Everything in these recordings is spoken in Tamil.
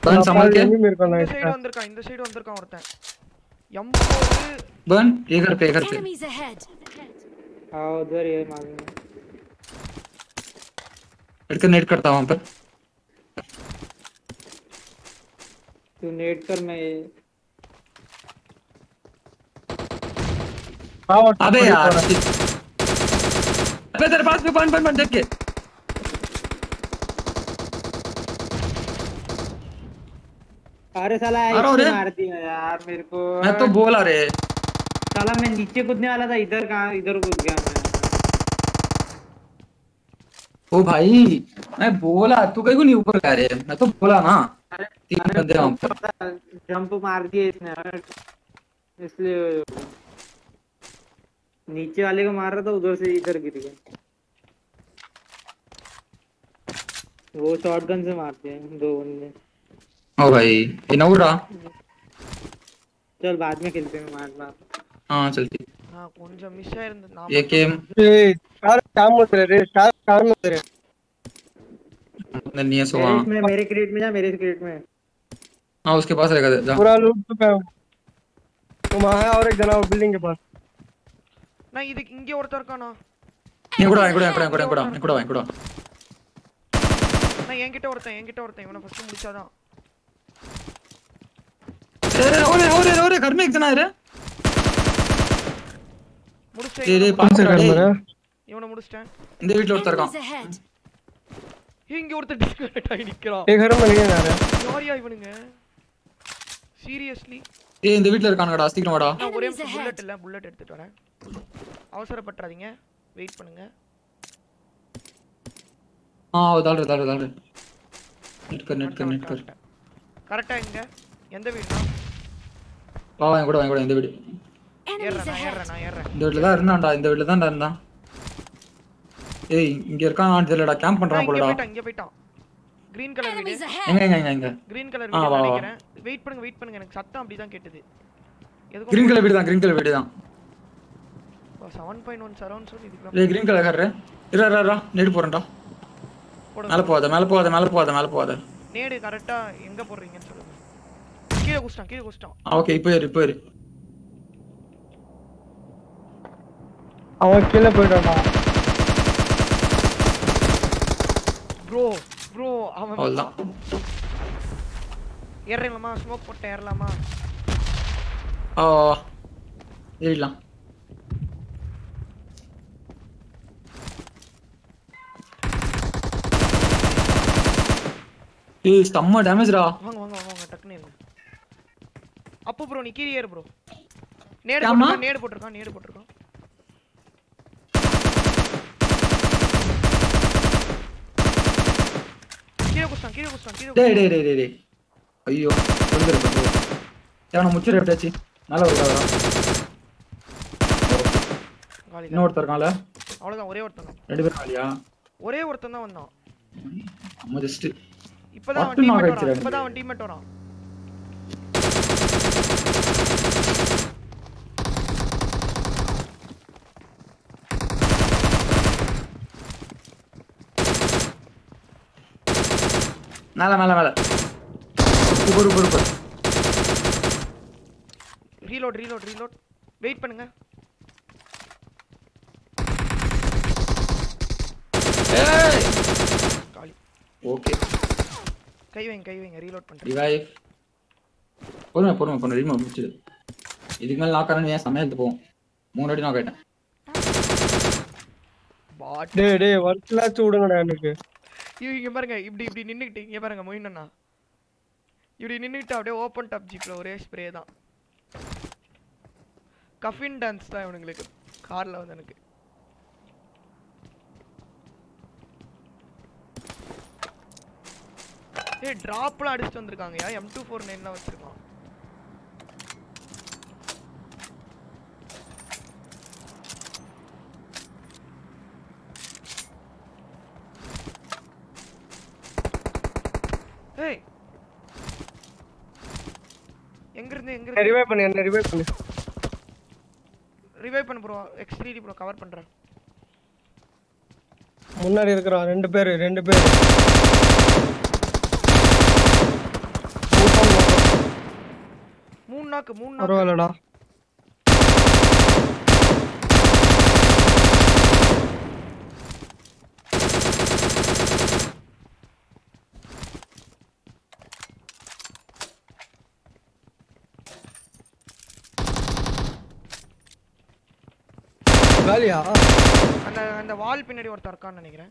பர்ன் संभाल के எனிமி இருக்கான் இந்த சைடு வந்திருக்கான் இந்த சைடு வந்திருக்கான் ஒருத்தன் எம்போது बर्न ये घर पे ये घर पे Enemies ahead. हाँ उधर ये मालूम है इधर नेट करता हूं वहां पर तू नेट कर मैं ये अबे यार shit. अबे तेरे पास में बर्न बर्न बर्न देख के अरे साला अरे ऐसे अरे। मार दिया यार मेरे को मैं तो बोला रे साला मैं नीचे कूदने वाला था इधर कहाँ इधर कूद गया मैं ओ भाई मैं बोला तू कहीं को नहीं ऊपर गया रे मैं तो बोला ना तीन बंदे वहां पर जंप मार दिए इसने इसलिए नीचे वाले को मार रहा था उधर से इधर गिर गया वो शॉटगन से मारते हैं दो बंदे ओ भाई ये नौर रहा चल बाद में खेलते हैं मार मार हाँ चलती நான் கொஞ்சம் மிஸ் ஆயிருந்தது நான் ये गेम ஏய் ஸ்டார் काम मत रे रे स्टार कार मत रे नहीं है सो मेरे हाँ में मेरे क्रेट में जा मेरे क्रेट में हाँ उसके पास रहेगा जा पूरा लूट चुका हूं तुम वहां है और एक जना बिल्डिंग के पास நான் இதுக்கு இங்க ஒருத்தர் இருக்கானா नहीं कुड़ा कुड़ा कुड़ा कुड़ा कुड़ा कुड़ा कुड़ा நான் என்கிட்ட ஒருத்தன் என்கிட்ட ஒருத்தன் இவனை ஃபர்ஸ்ட் முடிச்சாதான் अरे अरे अरे अरे घर में एक जना है रे முடிச்சிட்டேன் तेरे இவனை पास से घर में है है இவனை முடிச்சிட்டேன் இந்த வீட்ல ஒருத்தர் Enemies இருக்கான் ahead. ஏய், இங்க ஒருத்தர் டிஸ்கனெக்ட் ஆகி நிக்கிறான் ये घर में नहीं आ रहा யாரியா இவனுங்க சீரியஸ்லி ஏய் இந்த வீட்ல இருக்கானுங்கடா சீக்கிரம் வாடா நான் ஒரே Enemies ahead. புல்லட் இல்ல புல்லட் எடுத்துட்டு வரேன் அவசரப்பட்டுறாதீங்க வெயிட் பண்ணுங்க हाँ वो डाल रहे डाल रहे डाल रहे नेट कर नेट कर नेट कर கரெக்டா எங்க எந்த வீடுனா வா வாங்க கூட வாங்க கூட இந்த வீடு Enemies ஏறேன் நான் ahead. ஏறேன் நான் ஏறேன் இந்த வீட்ல தான் இருந்தான்டா இந்த வீட்ல தான்டா இருந்தான் ஏய் இங்க இருக்கான் தெரியலடா கேம்ப் நான் பண்றான் இங்க போலடா போயிட்டான் இங்க போயிட்டான் கிரீன் கலர் வீடு Enemies ahead. எங்க எங்க எங்க எங்க கிரீன் கலர் ஆ, வீடு வா, வா. நினைக்கிறேன் வெயிட் பண்ணுங்க வெயிட் பண்ணுங்க எனக்கு சத்தம் அப்படிதான் கேட்டது எதுக்கும் கிரீன் கலர் வீடு தான் கிரீன் கலர் வீடு தான் செவன் பாயிண்ட் ஒன் சரௌண்ட் சொல்லி இதுக்கு ஏய் கிரீன் கலர் கர்ற இரா இரா இரா நேடு போறேன்டா போடுங்க. மேல போகாத மேல போகாத மேல போகாத மேல போகாத நேடு கரெக்டா எங்க போடுறீங்கன்னு சொல்லுங்க கீழே குச்சிட்டான் கீழே குச்சிட்டான் ஓகே இப்போ ஏறு இப்போ ஏறு அவன் கீழே போயிட்டான்டா ப்ரோ ப்ரோ அவன் அவ்வளவுதான் ஏறலாமா ஸ்மோக் போட்டு ஏறலாமா ஆ ஏறிடலாம் ஏய் செம்ம டேமேஜ்டா வாங்க வாங்க வாங்க வாங்க டக்குன்னு இருங்க அப்போ ப்ரோ நீ கீழே ஏறு ப்ரோ நேடு ஆமா. போட்டிருக்கான் நேடு போட்டிருக்கான் நேடு போட்டிருக்கான் கீழே குச்சிட்டான் கீழே குச்சிட்டான் கீழே டேய் டேய் டேய் டேய் டேய் ஐயோ வந்துரு போ ஏன் முச்சிர எப்படியாச்சு மேல ஒரு வரான் காலி இன்னொருத்தர் இருக்கான்ல அவ்வளவுதான் ஒரே ஒருத்தன் தான் ரெண்டு பேரும் காலியா ஒரே ஒருத்தன் தான் வந்தான் நம்ம ஜஸ்ட் இப்பதான் அவன் மட்டும் knock டீம்மேட் ஆயிடுச்சு வரான் ரெண்டு இப்பதான் அவன் டீம்மேட் வரான் மேல மேல மேல உப்பர் உப்பர் உப்பர் ரீலோட் ரீலோட் ரீலோட் வெயிட் பண்ணுங்க ஏய் காலி ஓகே கை வைங்க கை வைங்க ரீலோட் பண்றேன் ரிவைவ் பொறுமை பொறுமை பொறுமை ரீமோ முடிச்சிடு இதுக்கு மேல நாக் ஆனா ஏன் சமையல் எடுத்து போவோம் மூணு அடி நாக் ஆயிட்டேன் பாட் டேய் டேய் ஒர்க்லாச்சு விடுங்கடா எனக்கு இங்க பாருங்க இப்படி இப்படி நின்னுக்கிட்டு இங்க பாருங்க மொயினண்ணா இப்படி நின்னுக்கிட்டு அப்படியே ஓப்பன் டாப் ஜீப்ல ஒரே ஸ்ப்ரே தான் கஃபின் டான்ஸ் தான் இவனுங்களுக்கு கார்ல வந்து எனக்கு ஏய் டிராப்லாம் அடிச்சுட்டு வந்திருக்காங்கயா எம் டூ ஃபோர் நைன்லாம் வச்சிருக்கான் ஏய் எங்க இருந்து எங்க இருந்து ரிவைவ் பண்ணு என்ன ரிவைவ் பண்ணு ரிவைவ் பண்ண bro X three bro cover பண்றேன் முன்னாடி இருக்கிறான் ரெண்டு பேரு ரெண்டு பேரு மூணு நாக்கு மூணு நாக்கு பரவாயில்லடா வேலையா அந்த அந்த வால் பின்னாடி ஒருத்தர் இருக்கான்னு நினைக்கிறேன்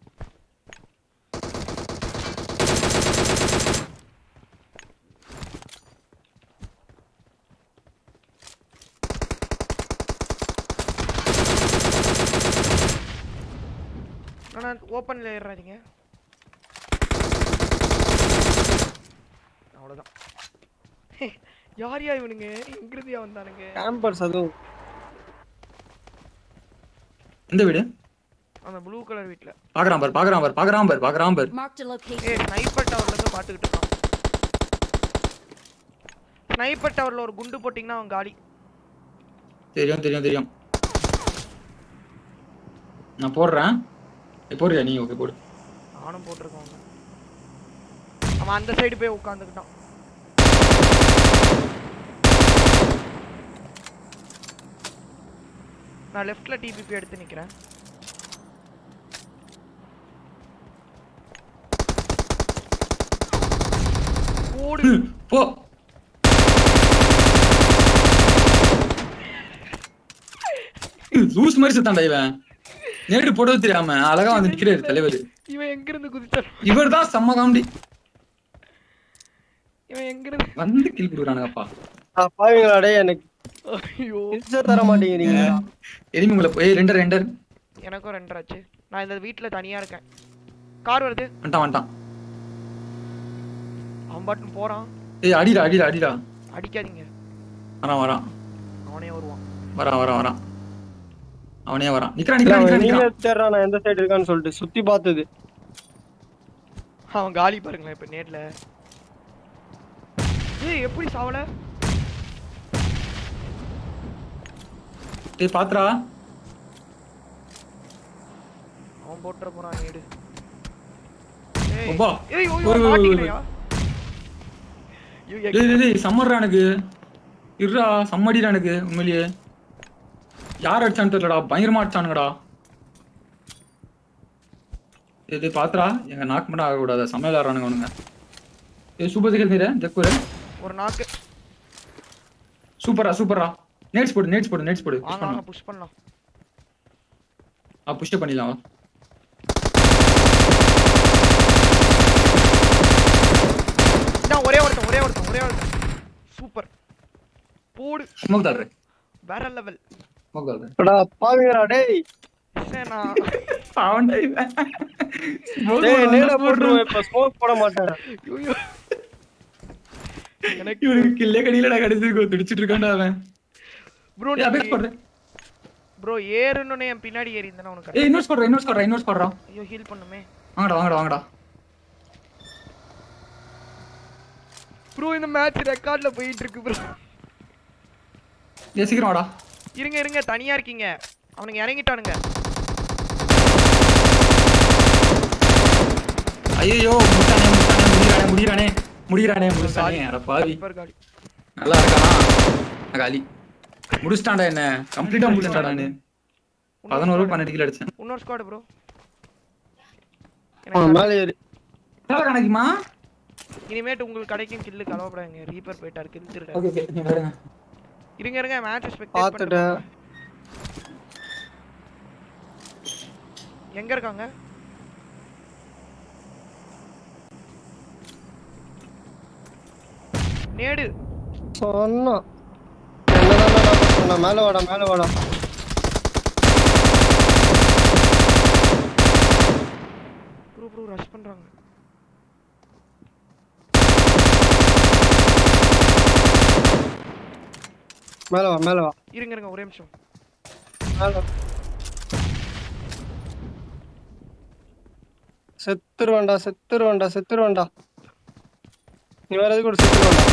ஆனா ஓப்பன்ல ஏறாதீங்க அவ்வளவுதான் யார் யா இவனுங்க எங்கிருந்தியா வந்தானுங்க கேம்பர்ஸ் அதுவும் இந்த வீடு அந்த ப்ளூ கலர் வீட்ல பாக்குறான் பாரு பாக்குறான் பாரு பாக்குறான் பாரு பாக்குறான் பாரு Marked a location. ஏய் ஸ்னைப்பர் டவர்ல இருந்து பாத்துக்கிட்டு இருக்கான் ஸ்னைப்பர் டவர்ல ஒரு குண்டு போட்டிங்கன்னா அவன் காலி தெரியும் தெரியும் தெரியும் நான் போடுறேன் ஏய், போடுறியா நீ ஓகே போடு நானும் போட்டிருக்கான் அவன். அவன் அந்த சைடு போய் உட்காந்துக்கிட்டான் நான் லெஃப்ட்ல டிபிபி எடுத்து நிக்கிறேன் ஓடு போ லூஸ் மாதிரி செத்தான்டா இவன் நேடு போடுறது தெரியாம அழகா வந்து நிக்கிறாரு தலைவர் இவன் எங்க இருந்து குதிச்சான் இவர் தான் செம்ம காமெடி இவன் எங்க இருந்து வந்து கில் கொடுக்குறானுங்கப்பா பாவீங்களா டேய் எனக்கு ஐயோ பிச்சை தர மாட்டேங்கிறீங்க எதுவுமே உங்களை போய் ரெண்டர் ரெண்டர் எனக்கும் ரெண்டராச்சு நான் இந்த வீட்ல தனியா இருக்கேன் கார் வருது வந்துட்டான் வந்துட்டான் அவன் பாட்டுன்னு போறான் ஏய் அடிடா அடிடா அடிடா அடிக்காதீங்க வரான் வரான் அவனே வருவான் வரான் வரான் வரான் அவனே வரான் நிக்கிறான் நிக்கிறான் நிக்கிறான் நீங்க நிக்கிறான் தேடுறா நான் எந்த சைடு இருக்கான்னு சொல்லிட்டு சுத்தி பார்த்தது அவன் காலி பாருங்களேன் இப்ப நேட்ல ஏய் எப்படி சாவல டேய் பாத்துடா அவன் போட்டுற போறான் நேடு ஏய் அப்பா. ஏய் ஓய் ஓய், ஓய், ஓய், மாட்டிக்கிறியா ஐயோ, எங்க- டேய் டேய், டேய் சம்மர்றா எனக்கு இருடா சம்மடிடா எனக்கு உண்மையிலேயே யார் அடிச்சான்னு தெரியலடா பயங்கரமா அடிச்சானுங்கடா டேய் டேய் பாத்துடா எங்க நாக்கு மட்டும் ஆகக்கூடாது சமையல் ஆடுறானுங்க அவனுங்க ஏய் சூப்பர் சிக்கல் நீர ஜக்கூரு ஒரு நாக்கு சூப்பரா சூப்பரா நேட்ஸ் போடு நேட்ஸ் போடு நேட்ஸ் போடு புஷ் வாங்க பண்ணலாம் வாங்க புஷ் பண்ணலாம் ஆ புஷ் பண்ணிடலாம் வா. இதான் ஒரே ஒருத்தன் ஒரே ஒருத்தன் ஒரே ஒருத்தன் சூப்பர் போடு ஸ்மோக் தாடுறேன் வேற லெவல் ஸ்மோக் தாடுறேன் அடா பாவீங்களா டேய் நான் அவன்டா இவன். Smoke டேய் போடுறான், நேட போடுறான். போட்டுருவேன் இப்ப ஸ்மோக் போட மாட்டேன் ஐயோ எனக்கு இவனுக்கு கில்லே கடியிலடா கடைசி துடிச்சிட்டு இருக்கான்டா அவன் ப்ரோ ஏய் அபேக்ஸ் போடுறேன் ப்ரோ ஏறுன்னு என் பின்னாடி ஏறி இருந்தா உனக்கு ஏய் இன்வெஸ்ட் போடுறேன் இன்வெஸ்ட் போடுறேன் இன்வெஸ்ட் போடுறான் ஐயோ ஹீல் பண்ணுமே வாங்கடா வாங்கடா வாங்கடா ப்ரோ இந்த மேட்ச் ரெக்கார்ட்ல போயிட்டு இருக்கு ப்ரோ ஏய் சீக்கிரம் வாடா இருங்க இருங்க தனியா இருக்கீங்க அவனுங்க இறங்கிட்டானுங்க ஐயோ முடிச்சானே முடிச்சானே முடியறானே முடியறானே முடியறானே முடிச்சானே அட பாவி சூப்பர் காடி நல்லா இருக்கானா நான் காலி முடிச்சிட்டான்டா என்ன கம்ப்ளீட்டா முடிச்சிட்டாடா நானு பதினோரு பன்னெண்டு கிலோ அடிச்சேன் இன்னொரு ஸ்குவாட் ப்ரோ அவன் மேல ஏறி எவ்வளோ கணக்குமா இனிமேட்டு உங்களுக்கு கிடைக்கும் கில்லு கலவப்படாங்க ரீப்பர் போயிட்டாரு கில் திருட ஓகே ஓகே நீங்க வருங்க இருங்க இருங்க மேட்ச் ஸ்பெக்டேட் பார்த்துட்டேன் எங்க இருக்காங்க நேடு சொன்னான் என்னதான் சொன்ன மேல வாடா மேல வாடா ப்ரோ ப்ரோ ரஷ் பண்றாங்க மேல வா மேல வா இருங்க இருங்க ஒரே நிமிஷம் மேல வா. செத்துருவேன்டா செத்துருவேன்டா செத்துருவேன்டா நீ வேற எது கூட செத்துருவேன்டா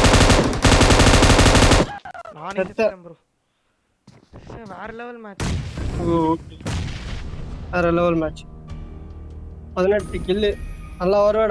நானே செத்த. செத்தேன் ப்ரோ வேற லெவல் மேட்ச் ஓகே வேற லெவல் மேட்ச் பதினெட்டு கில்லு நல்லா வருவேன்